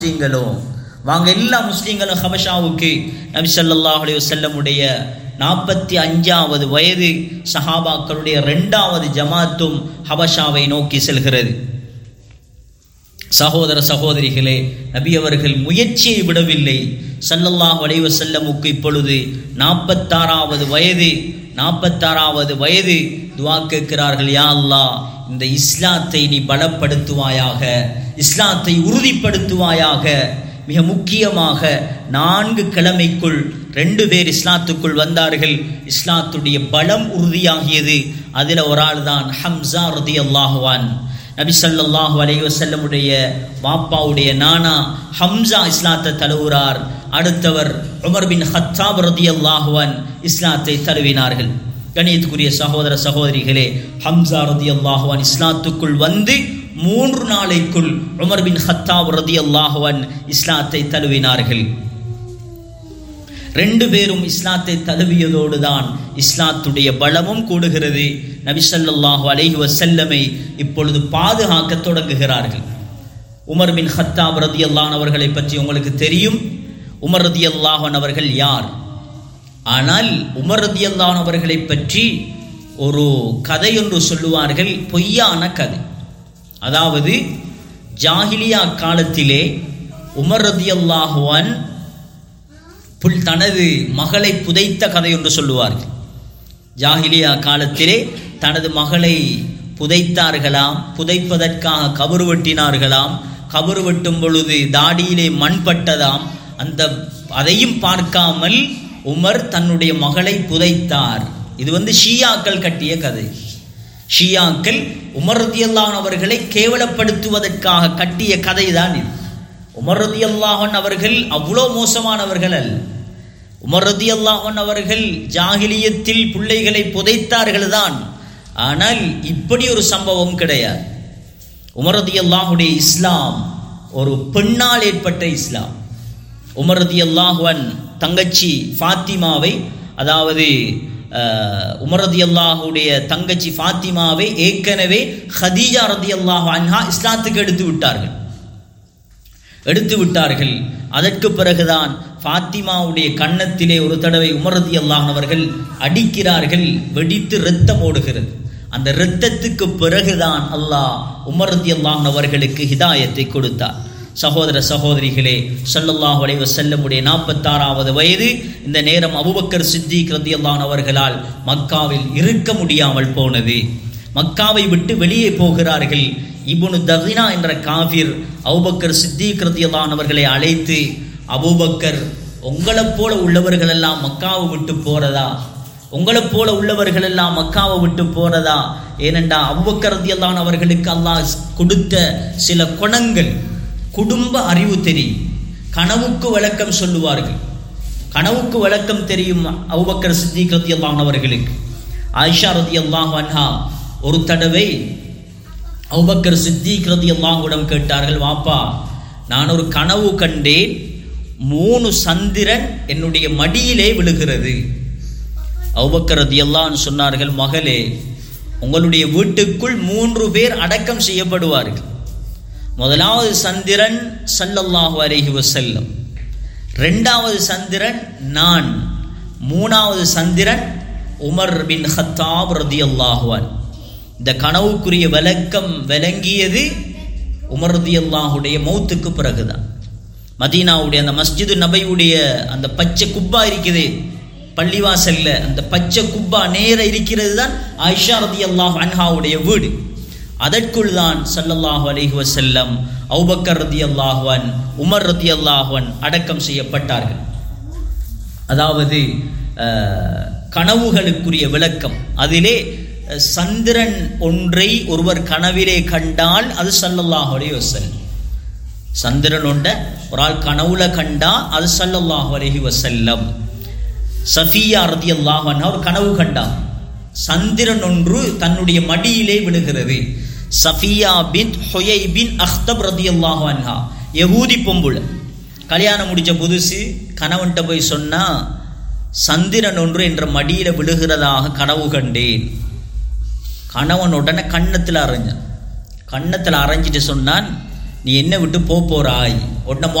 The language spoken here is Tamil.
முஸ்லீம்களும் வாங்க எல்லா முஸ்லீம்களும் ஹபஷாவுக்கு நபி ஸல்லல்லாஹு அலைஹி வஸல்லமுடைய நாற்பத்தி அஞ்சாவது வயது சஹாபாக்களுடைய ரெண்டாவது ஜமாத்தும் ஹபஷாவை நோக்கி செல்கிறது சகோதர சகோதரிகளே நபி அவர்கள் முயற்சியை விடவில்லை ஸல்லல்லாஹு அலைஹி வஸல்லமுக்கு இப்பொழுது நாற்பத்தாறாவது வயது நாற்பத்தாறாவது வயது துவா கேட்கிறார்கள் யா அல்லாஹ் இந்த இஸ்லாத்தை நீ பலப்படுத்துவாயாக இஸ்லாத்தை உறுதிப்படுத்துவாயாக மிக முக்கியமாக நான்கு கிழமைக்குள் ரெண்டு பேர் இஸ்லாத்துக்குள் வந்தார்கள் இஸ்லாத்துடைய பலம் உறுதியாகியது அதில் ஒரு ஆள் தான் ஹம்சா ரதி அல்லாஹுவான் நபி ஸல்லல்லாஹு அலைஹி வஸல்லமுடைய வாப்பாவுடைய நானா ஹம்சா இஸ்லாத்தை தழுவுறார் அடுத்தவர் உமர் பின் ஹத்தாப் ரதியல்லாஹுவன் இஸ்லாத்தை தழுவினார்கள் கணியத்துக்குரிய சகோதர சகோதரிகளே ஹம்சா ரதியல்லாஹுவன் இஸ்லாத்துக்குள் வந்து மூன்று நாளைக்குள் உமர் பின் ஹத்தாப் ரதியல்லாஹுவன் இஸ்லாத்தை தழுவினார்கள் ரெண்டு பேரும் இஸ்லாத்தை தழுவியதோடு தான் இஸ்லாத்துடைய பலமும் கூடுகிறது நபி ஸல்லல்லாஹு அலைஹி வஸல்லமை இப்பொழுது பாதுகாக்க தொடங்குகிறார்கள் உமர் பின் ஹத்தாப் ரதியல்லான் அவர்களை பற்றி உங்களுக்கு தெரியும் உமர் ரதியல்லாஹன் அவர்கள் யார் ஆனால் உமர் ரதியல்லான் அவர்களை பற்றி ஒரு கதை ஒன்று சொல்லுவார்கள் பொய்யான கதை அதாவது ஜாகிலியா காலத்திலே உமர் ரதியல்லாஹுவன் புல் தனது மகளை புதைத்த கதை என்று சொல்லுவார்கள் ஜாகிலியா காலத்திலே தனது மகளை புதைத்தார்களாம் புதைப்பதற்காக கபறு வெட்டினார்களாம் கபறு வெட்டும் பொழுது தாடியிலே மண் பட்டதாம் அந்த அதையும் பார்க்காமல் உமர் தன்னுடைய மகளை புதைத்தார் இது வந்து ஷியாக்கள் கட்டிய கதை ஷியாக்கள் உமர் ரதியல்லான் அவர்களை கேவலப்படுத்துவதற்காக கட்டிய கதை தான் இது உமர் ரதி அல்லாஹன் அவர்கள் அவ்வளோ மோசமானவர்கள் அல்ல உமர் ரதி அல்லாஹன் அவர்கள் ஜாகிலியத்தில் பிள்ளைகளை புதைத்தார்கள் தான் ஆனால் இப்படி ஒரு சம்பவம் கிடையாது உமர் ரதி அல்லாஹுடைய இஸ்லாம் ஒரு பெண்ணால் ஏற்பட்ட இஸ்லாம் உமர் ரதி அல்லாஹுவன் தங்கச்சி ஃபாத்திமாவை அதாவது உமர் ரதி அல்லாஹுடைய தங்கச்சி ஃபாத்திமாவை ஏற்கனவே ஹதீஜா ரதி அல்லாஹு அன்ஹா இஸ்லாத்துக்கு எடுத்து விட்டார்கள் எடுத்து விட்டார்கள் அதற்கு பிறகுதான் ஃபாத்திமாவுடைய கன்னத்திலே ஒரு தடவை உமரதி அல்லாஹனவர்கள் அடிக்கிறார்கள் வெடித்து இரத்தம் ஓடுகிறது அந்த இரத்தத்துக்கு பிறகுதான் அல்லாஹ் உமரதி அல்லாஹனவர்களுக்கு ஹிதாயத்தை கொடுத்தார் சகோதர சகோதரிகளே சல்லல்லாஹு அலைஹி வஸல்லமுடைய நாற்பத்தாறாவது வயது இந்த நேரம் அபுபக்கர் சித்திக் ரதி அல்லாஹன் அவர்களால் மக்காவில் இருக்க முடியாமல் போனது மக்காவை விட்டு வெளியே போகிறார்கள் இபுனு தகினா என்ற காவிர் அபுபக்கர் சித்திக் ரதியல்லான் அவர்களை அழைத்து அபுபக்கர் உங்களைப் போல உள்ளவர்கள் எல்லாம் மக்காவை விட்டு போறதா உங்களைப் போல உள்ளவர்கள் எல்லாம் மக்காவை விட்டு போறதா ஏனென்றா அபுபக்கர் ரதியல்லான் அவர்களுக்கு அல்லாஹ் கொடுத்த சில குணங்கள் குடும்ப அறிவு தெரியும் கனவுக்கு விளக்கம் சொல்லுவார்கள் கனவுக்கு விளக்கம் தெரியும் அபுபக்கர் சித்திக் ரதியல்லான் அவர்களுக்கு ஆயிஷா ரதியல்லாஹ் அன்ஹா ஒரு தடவை அவுபக்கர் சித்திக் ரதி அல்லாஹுடம் கேட்டார்கள் வாப்பா நான் ஒரு கனவு கண்டேன் மூணு சந்திரன் என்னுடைய மடியிலே விழுகிறது அவுபக்கர் ரதி அல்லான்னு சொன்னார்கள் மகளே உங்களுடைய வீட்டுக்குள் மூன்று பேர் அடக்கம் செய்யப்படுவார்கள் முதலாவது சந்திரன் சல்லல்லாஹு அலைஹி வசல்லம் ரெண்டாவது சந்திரன் நான் மூணாவது சந்திரன் உமர் பின் ஹத்தாப் ரதி அல்லாஹுவான் இந்த கனவுக்குரிய விளக்கம் விளங்கியது உமர்தி அல்லாஹுடைய மௌத்துக்கு பிறகுதான் மதீனாவுடைய அந்த மஸ்ஜிது நபையுடைய அந்த பச்சை குப்பா இருக்குது பள்ளிவாசல்ல அந்த பச்சை குப்பா நேர இருக்கிறது தான் ஆயிஷா ரதி அல்லாஹ் அன்ஹாவுடைய வீடு அதற்குள் தான் சல்லல்லாஹு அலைஹி வசல்லம் அவுபக்கர் ரதி அல்லாஹுவன் உமர் ரதி அல்லாஹுவன் அடக்கம் செய்யப்பட்டார்கள் அதாவது கனவுகளுக்குரிய விளக்கம் அதிலே சந்திரன் ஒன்றை ஒருவர் கனவிலே கண்டால் அது சல்லல்லாஹு அலைஹி வசல்லம் சந்திரன் ஒன்றை ஒரு ஆள் கனவுல கண்டா அது சல்லல்லாஹு அலைஹி வசல்லம் சஃபியா ரதி அல்லாஹன் ஒரு கனவு கண்டா சந்திரன் ஒன்று தன்னுடைய மடியிலே விழுகிறது சஃபியா பின் ஹொயை பின் அஹ்தப் ரதி அல்லாஹு அன்ஹா யகூதி பொம்புல கல்யாணம் முடிச்ச புதுசு கணவன்கிட்ட போய் சொன்னா சந்திரன் ஒன்று என்ற மடியில விழுகிறதாக கனவு கண்டேன் கணவன் உடனே கன்னத்தில் அரைஞ்சான் கன்னத்தில் அரைஞ்சிட்டு சொன்னான் நீ என்ன விட்டு போ போறாய் உடனே